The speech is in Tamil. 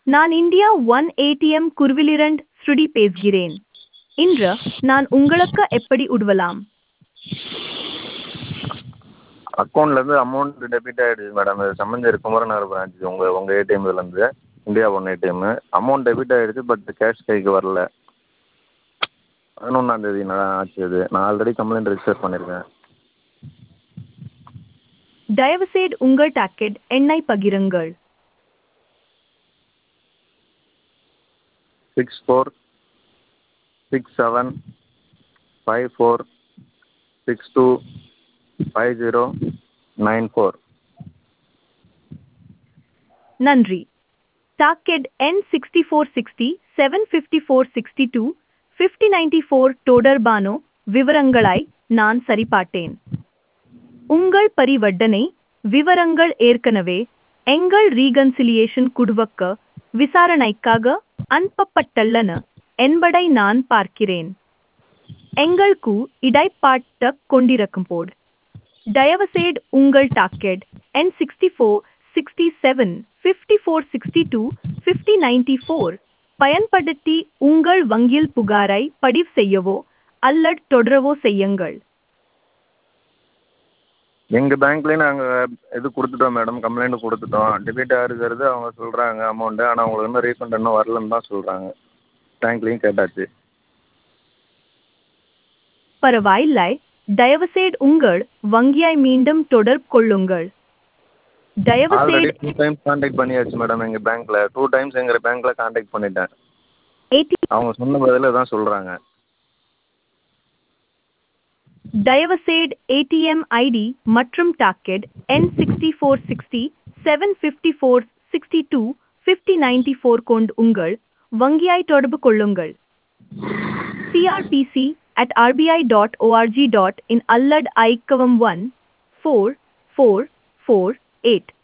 நான் இந்தியா ஒன் ஏடிஎம் குருவிலிரண்ட் ஸ்ருடி பேசுகிறேன் இன்று நான் உங்களுக்கு எப்படி உதவலாம் அக்கௌண்ட்லேருந்து அமௌண்ட் டெபிட் ஆகிடுச்சு மேடம் இது சம்மந்தர் குமரனார் பிரான்ச் உங்கள் உங்கள் ஏடிஎம்லேருந்து India one ATM amount debit ஆகிடுச்சு பட் கேஷ் கைக்கு வரல பதினொன்றாந்தேதி ஆச்சு அது நான் ஆல்ரெடி கம்ப்ளைண்ட் ரிஜிஸ்டர் பண்ணியிருக்கேன் தயவுசெய்து உங்கள் டாக்கெட் எண்ணை பகிருங்கள் six four six seven five four six two five zero nine four நன்றி டாக்கெட் எண் sixty four sixty seven fifty four sixty two fifty ninety four தொடர்பான விவரங்களை நான் சரிபார்த்தேன் உங்கள் பரிவர்த்தனை விவரங்கள் ஏற்கனவே எங்கள் ரீகன்சிலியேஷன் குழுவுக்கு விசாரணைக்காக அனுப்பப்பட்டுள்ளன என்பதை நான் பார்க்கிறேன் எங்களுக்கு இடைப்பாட்ட கொண்டிருக்கும் போது தயவுசெய்து உங்கள் docket N sixty four sixty seven fifty four sixty two fifty ninety four பயன்படுத்தி உங்கள் வங்கியில் புகாரை பதிவு செய்யவோ அல்லது தொடரவோ செய்யுங்கள் எங்கள் பேங்க்லேயே நாங்கள் இது கொடுத்துட்டோம் மேடம் கம்ப்ளைண்ட் கொடுத்துட்டோம் டெபிட் ஆகிருக்கிறது அவங்க சொல்கிறாங்க அமௌண்ட்டு ஆனால் அவங்களுக்கு இன்னும் ரீஃபண்ட் இன்னும் வரலன்னு தான் சொல்கிறாங்க பேங்க்லேயும் கேட்டாச்சு பரவாயில்லை தயவுசெய்து உங்கள் வங்கியை மீண்டும் தொடர்பு கொள்ளுங்கள் ஆல்ரெடி தயவுசெய்து டூ டைம்ஸ் காண்டாக்ட் பண்ணியாச்சு மேடம் எங்கள் பேங்க்கில் டூ டைம்ஸ் எங்கள் பேங்க்கில் காண்டாக்ட் பண்ணிட்டேன் ஏடி அவங்க சொன்ன பதில் தான் சொல்கிறாங்க தயவுசெய்து ஏடிஎம் ஐடி மற்றும் docket N sixty four sixty seven fifty four sixty two fifty ninety four கொண்டு உங்கள் வங்கியை தொடர்பு கொள்ளுங்கள் CRPC at RBI dot ORG dot in அல்லட் ஐக்கவம் one four four four eight